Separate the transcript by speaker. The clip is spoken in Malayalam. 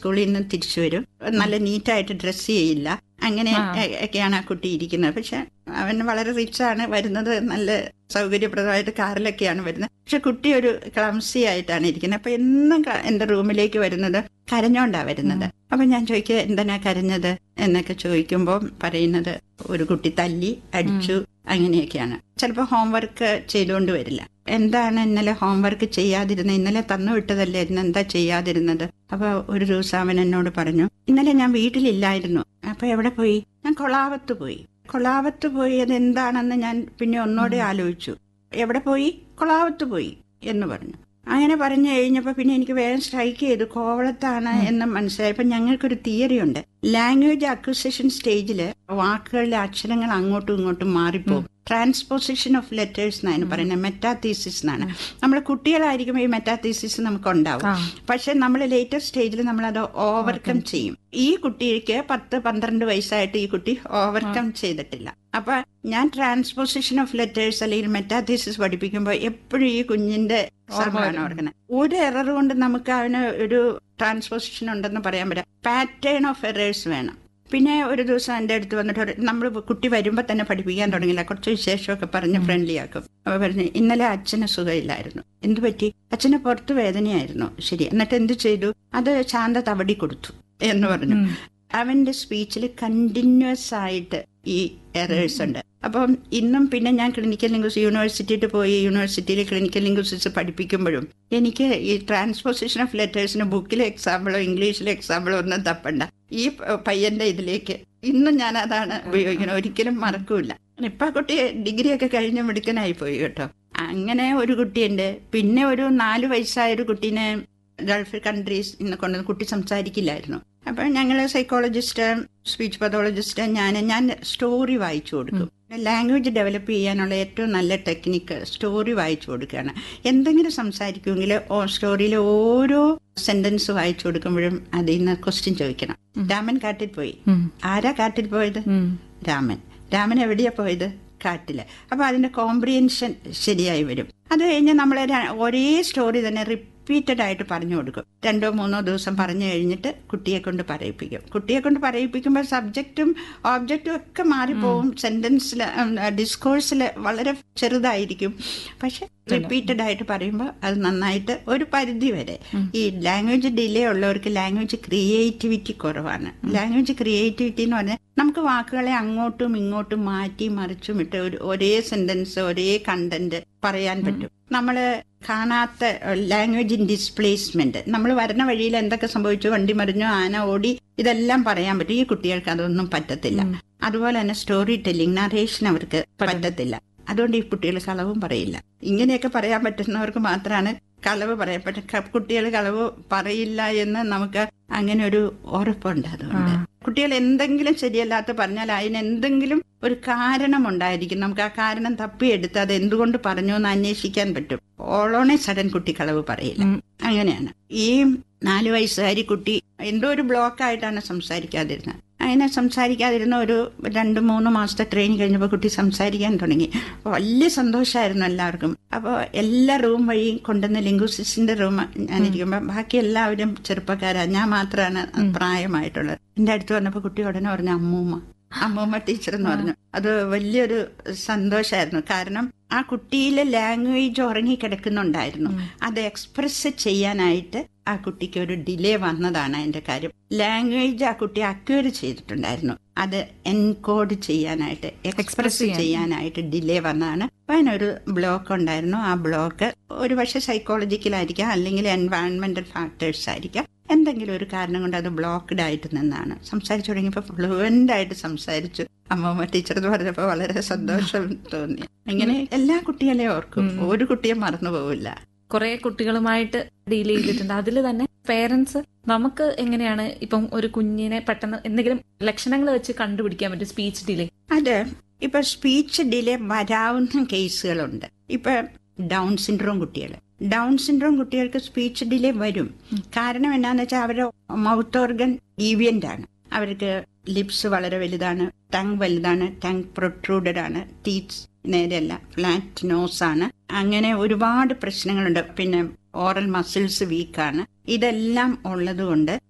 Speaker 1: സ്കൂളിൽ നിന്ന് തിരിച്ചു വരും നല്ല നീറ്റായിട്ട് ഡ്രസ്സ് ചെയ്യില്ല അങ്ങനെ എ- ഒക്കെയാണ് ആ കുട്ടി ഇരിക്കുന്നത് പക്ഷെ അവൻ വളരെ റിച്ചാണ് വരുന്നത് നല്ല സൗകര്യപ്രദമായിട്ട് കാറിലൊക്കെയാണ് വരുന്നത് പക്ഷെ കുട്ടി ഒരു ക്ലംസി ആയിട്ടാണ് ഇരിക്കുന്നത് അപ്പൊ എന്നും ക- എന്റെ റൂമിലേക്ക് വരുന്നത് കരഞ്ഞോണ്ടാ വരുന്നത് അപ്പൊ ഞാൻ ചോദിക്കുക എന്തിനാ കരഞ്ഞത് എന്നൊക്കെ ചോദിക്കുമ്പോൾ പറയുന്നത് ഒരു കുട്ടി തല്ലി അടിച്ചു അങ്ങനെയൊക്കെയാണ് ചിലപ്പോൾ ഹോംവർക്ക് ചെയ്തുകൊണ്ട് വരില്ല എന്താണ് ഇന്നലെ ഹോംവർക്ക് ചെയ്യാതിരുന്നത് ഇന്നലെ തന്നു വിട്ടതല്ലേ ഇന്ന് എന്താ ചെയ്യാതിരുന്നത് അപ്പൊ ഒരു ദിവസം അവൻ എന്നോട് പറഞ്ഞു ഇന്നലെ ഞാൻ വീട്ടിലില്ലായിരുന്നു അപ്പൊ എവിടെ പോയി ഞാൻ കൊളാവത്ത് പോയി കൊളാവത്ത് പോയി അത് എന്താണെന്ന് ഞാൻ പിന്നെ ഒന്നോടെ ആലോചിച്ചു എവിടെ പോയി കൊളാവത്ത് പോയി എന്ന് പറഞ്ഞു അങ്ങനെ പറഞ്ഞു കഴിഞ്ഞപ്പോൾ പിന്നെ എനിക്ക് വേഗം സ്ട്രൈക്ക് ചെയ്തു കോവളത്താണ് എന്ന് മനസ്സിലായി അപ്പൊ ഞങ്ങൾക്കൊരു തിയറി ഉണ്ട് ലാംഗ്വേജ് അക്വിസിഷൻ സ്റ്റേജിൽ വാക്കുകളിലെ അക്ഷരങ്ങൾ അങ്ങോട്ടും ഇങ്ങോട്ടും മാറിപ്പോകും ട്രാൻസ്പോസിഷൻ ഓഫ് ലെറ്റേഴ്സ് എന്നാണ് പറയുന്നത് മെറ്റാതീസിസ് എന്നാണ് നമ്മൾ കുട്ടികളായിരിക്കുമ്പോൾ ഈ മെറ്റാതീസിസ് നമുക്ക് ഉണ്ടാവും പക്ഷെ നമ്മൾ ലേറ്റർ സ്റ്റേജിൽ നമ്മൾ അത് ഓവർകം ചെയ്യും ഈ കുട്ടിക്ക് പത്ത് പന്ത്രണ്ട് വയസ്സായിട്ട് ഈ കുട്ടി ഓവർകം ചെയ്തിട്ടില്ല അപ്പൊ ഞാൻ ട്രാൻസ്പോസിഷൻ ഓഫ് ലെറ്റേഴ്സ് അല്ലെങ്കിൽ മെറ്റാതീസിസ് പഠിപ്പിക്കുമ്പോൾ എപ്പോഴും ഈ കുഞ്ഞിന്റെ ഓർമ്മയാണ് ഓർക്കുന്നത് ഒരു എറർ കൊണ്ട് നമുക്ക് അവന് ഒരു ട്രാൻസ്പോസിഷൻ ഉണ്ടെന്ന് പറയാൻ പറ്റില്ല പാറ്റേൺ ഓഫ് എറേഴ്സ് വേണം പിന്നെ ഒരു ദിവസം എൻ്റെ അടുത്ത് വന്നിട്ട് നമ്മൾ കുട്ടി വരുമ്പോൾ തന്നെ പഠിപ്പിക്കാൻ തുടങ്ങില്ല കുറച്ച് വിശേഷമൊക്കെ പറഞ്ഞ് ഫ്രണ്ട്ലി ആക്കും അപ്പോൾ പറഞ്ഞു ഇന്നലെ അച്ഛന് സുഖമില്ലായിരുന്നു എന്തു പറ്റി അച്ഛന് പുറത്ത് വേദനയായിരുന്നു ശരി എന്നിട്ട് എന്ത് ചെയ്തു അത് ശാന്ത തവടി കൊടുത്തു എന്ന് പറഞ്ഞു അവന്റെ സ്പീച്ചിൽ കണ്ടിന്യൂസ് ആയിട്ട് ഈ എറേഴ്സ് ഉണ്ട് അപ്പം ഇന്നും പിന്നെ ഞാൻ ക്ലിനിക്കൽ ലിംഗ്വിസ്റ്റ് യൂണിവേഴ്സിറ്റിയിൽ പോയി യൂണിവേഴ്സിറ്റിയിൽ ക്ലിനിക്കൽ ലിംഗ്വിസ്റ്റിക്സ് പഠിപ്പിക്കുമ്പോഴും എനിക്ക് ഈ ട്രാൻസ്പോസിഷൻ ഓഫ് ലെറ്റേഴ്സിന് ബുക്കിലെ എക്സാമ്പിളോ ഇംഗ്ലീഷിലെ എക്സാമ്പിളോ ഒന്നും തപ്പണ്ട ഈ പ- പയ്യന്റെ ഇതിലേക്ക് ഇന്നും ഞാൻ അതാണ് ഉപയോഗിക്കുന്നത് ഒരിക്കലും മറക്കൂല ഇപ്പൊ ആ കുട്ടി ഡിഗ്രി ഒക്കെ കഴിഞ്ഞ് മിടുക്കനായി പോയി കേട്ടോ അങ്ങനെ ഒരു കുട്ടിയുണ്ട് പിന്നെ ഒരു നാല് വയസ്സായ ഒരു കുട്ടീനെ ഗൾഫ് കൺട്രീസ് ഇന്ന് കൊണ്ടുവന്ന് കുട്ടി സംസാരിക്കില്ലായിരുന്നു അപ്പൊ ഞങ്ങൾ സൈക്കോളജിസ്റ്റ് സ്പീച്ച് പതോളജിസ്റ്റ് ഞാൻ ഞാൻ സ്റ്റോറി വായിച്ചു കൊടുക്കും ലാംഗ്വേജ് ഡെവലപ്പ് ചെയ്യാനുള്ള ഏറ്റവും നല്ല ടെക്നിക്ക് സ്റ്റോറി വായിച്ചു കൊടുക്കുകയാണ് എന്തെങ്കിലും സംസാരിക്കുമെങ്കിൽ ഓ സ്റ്റോറിയിലെ ഓരോ സെന്റൻസ് വായിച്ചു കൊടുക്കുമ്പോഴും അതിൽ നിന്ന് ക്വസ്റ്റ്യൻ ചോദിക്കണം രാമൻ കാട്ടിൽ പോയി ആരാ കാട്ടിൽ പോയത് രാമൻ രാമൻ എവിടെയാ പോയത് കാട്ടില് അപ്പൊ അതിന്റെ കോംപ്രിയൻഷൻ ശരിയായി വരും അത് കഴിഞ്ഞ് നമ്മൾ ഒരേ സ്റ്റോറി തന്നെ റിപ്പീറ്റഡ് ആയിട്ട് പറഞ്ഞു കൊടുക്കും രണ്ടോ മൂന്നോ ദിവസം പറഞ്ഞു കഴിഞ്ഞിട്ട് കുട്ടിയെ കൊണ്ട് പറയിപ്പിക്കും കുട്ടിയെ കൊണ്ട് പറയിപ്പിക്കുമ്പോൾ സബ്ജക്റ്റും ഓബ്ജക്റ്റും ഒക്കെ മാറിപ്പോവും സെന്റൻസിൽ ഡിസ്കോഴ്സിൽ വളരെ ചെറുതായിരിക്കും പക്ഷെ റിപ്പീറ്റഡ് ആയിട്ട് പറയുമ്പോൾ അത് നന്നായിട്ട് ഒരു പരിധി വരെ ഈ ലാംഗ്വേജ് ഡിലേ ഉള്ളവർക്ക് ലാംഗ്വേജ് ക്രിയേറ്റിവിറ്റി കുറവാണ് ലാംഗ്വേജ് ക്രിയേറ്റിവിറ്റി എന്ന് പറഞ്ഞാൽ നമുക്ക് വാക്കുകളെ അങ്ങോട്ടും ഇങ്ങോട്ടും മാറ്റി മറിച്ചും ഇട്ട് ഒരു ഒരേ സെന്റൻസ് ഒരേ കണ്ടന്റ് പറയാൻ പറ്റും നമ്മൾ കാണാത്ത ലാംഗ്വേജ് ഇൻ ഡിസ്പ്ലേസ്മെന്റ് നമ്മൾ വരുന്ന വഴിയിൽ എന്തൊക്കെ സംഭവിച്ചു വണ്ടി മറിഞ്ഞു ആന ഓടി ഇതെല്ലാം പറയാൻ പറ്റും ഈ കുട്ടികൾക്ക് അതൊന്നും പറ്റത്തില്ല അതുപോലെ തന്നെ സ്റ്റോറി ടെല്ലിംഗ് നറേഷൻ അവർക്ക് പറ്റത്തില്ല അതുകൊണ്ട് ഈ കുട്ടികൾ കളവും പറയില്ല ഇങ്ങനെയൊക്കെ പറയാൻ പറ്റുന്നവർക്ക് മാത്രമാണ് കളവ് പറയാൻ പറ്റും കുട്ടികൾ കളവ് പറയില്ല എന്ന് നമുക്ക് അങ്ങനെ ഒരു ഉറപ്പുണ്ട് അതുകൊണ്ട് കുട്ടികൾ എന്തെങ്കിലും ശരിയല്ലാത്ത പറഞ്ഞാൽ അതിന് എന്തെങ്കിലും ഒരു കാരണം ഉണ്ടായിരിക്കും നമുക്ക് ആ കാരണം തപ്പിയെടുത്ത് അത് എന്തുകൊണ്ട് പറഞ്ഞു എന്ന് അന്വേഷിക്കാൻ പറ്റും ഓളോണെ സഡൻ കുട്ടി കളവ് പറയില്ല അങ്ങനെയാണ് ഈ നാലു വയസ്സുകാരി കുട്ടി എന്തോ ഒരു ബ്ലോക്ക് ആയിട്ടാണ് സംസാരിക്കാതിരുന്നത് അങ്ങനെ സംസാരിക്കാതിരുന്ന ഒരു രണ്ട് മൂന്ന് മാസത്തെ ട്രെയിനിങ് കഴിഞ്ഞപ്പോൾ കുട്ടി സംസാരിക്കാൻ തുടങ്ങി അപ്പോൾ വലിയ സന്തോഷമായിരുന്നു എല്ലാവർക്കും അപ്പോൾ എല്ലാ റൂം വഴിയും കൊണ്ടുവന്ന ലിംഗ്വിസ്റ്റിക്സിന്റെ റൂം ഞാനിരിക്കുമ്പോൾ ബാക്കി എല്ലാവരും ചെറുപ്പക്കാരാണ് ഞാൻ മാത്രമാണ് പ്രായമായിട്ടുള്ളത് എൻ്റെ അടുത്ത് വന്നപ്പോൾ കുട്ടി ഉടനെ പറഞ്ഞു അമ്മൂമ്മ അമ്മൂമ്മ ടീച്ചർ എന്ന് പറഞ്ഞു അത് വലിയൊരു സന്തോഷമായിരുന്നു കാരണം ആ കുട്ടിയിലെ ലാംഗ്വേജ് ഉറങ്ങിക്കിടക്കുന്നുണ്ടായിരുന്നു അത് എക്സ്പ്രസ് ചെയ്യാനായിട്ട് ആ കുട്ടിക്ക് ഒരു ഡിലേ വന്നതാണ് അതിന്റെ കാര്യം ലാംഗ്വേജ് ആ കുട്ടി അക്വയർ ചെയ്തിട്ടുണ്ടായിരുന്നു അത് എൻകോഡ് ചെയ്യാനായിട്ട് എക്സ്പ്രസ് ചെയ്യാനായിട്ട് ഡിലേ വന്നതാണ് അപ്പൊ അതിനൊരു ബ്ലോക്ക് ഉണ്ടായിരുന്നു ആ ബ്ലോക്ക് ഒരു പക്ഷെ സൈക്കോളജിക്കലായിരിക്കാം അല്ലെങ്കിൽ എൻവയൺമെന്റൽ ഫാക്ടേഴ്സ് ആയിരിക്കാം എന്തെങ്കിലും ഒരു കാരണം കൊണ്ട് അത് ബ്ലോക്ക്ഡ് ആയിട്ട് നിന്നാണ് സംസാരിച്ചു തുടങ്ങിയപ്പോൾ ഫ്ലുവന്റ് ആയിട്ട് സംസാരിച്ചു അമ്മമ്മ ടീച്ചർ എന്ന് പറഞ്ഞപ്പോൾ വളരെ സന്തോഷം തോന്നി അങ്ങനെ എല്ലാ കുട്ടികളെയും ഓർക്കും ഒരു കുട്ടിയെ മറന്നു പോവില്ല
Speaker 2: കുറെ കുട്ടികളുമായിട്ട് ഡീൽ ചെയ്തിട്ടുണ്ട് അതിൽ തന്നെ പേരൻസ് നമുക്ക് എങ്ങനെയാണ് ഇപ്പം ഒരു കുഞ്ഞിനെ പെട്ടെന്ന് എന്തെങ്കിലും ലക്ഷണങ്ങൾ വെച്ച് കണ്ടുപിടിക്കാൻ പറ്റും സ്പീച്ച് ഡിലേ
Speaker 1: അത് ഇപ്പൊ സ്പീച്ച് ഡിലേ വരാവുന്ന കേസുകളുണ്ട് ഇപ്പൊ ഡൗൺ സിൻഡ്രോം കുട്ടികൾ ഡൗൺ സിൻഡ്രോം കുട്ടികൾക്ക് സ്പീച്ച് ഡിലേ വരും കാരണം എന്നാന്ന് വെച്ചാൽ അവരുടെ മൗത്ത് ഓർഗൻ ഡീവിയന്റ് ആണ് അവർക്ക് ലിപ്സ് വളരെ വലുതാണ് ടങ് വലുതാണ് ടങ് പ്രൊട്രൂഡഡ് ആണ് ടീത്ത്സ് നേരെയല്ല ഫ്ലാറ്റ് നോസ് ആണ് അങ്ങനെ ഒരുപാട് പ്രശ്നങ്ങളുണ്ട് പിന്നെ ഓറൽ മസിൽസ് വീക്കാണ് ഇതെല്ലാം ഉള്ളത് കൊണ്ട്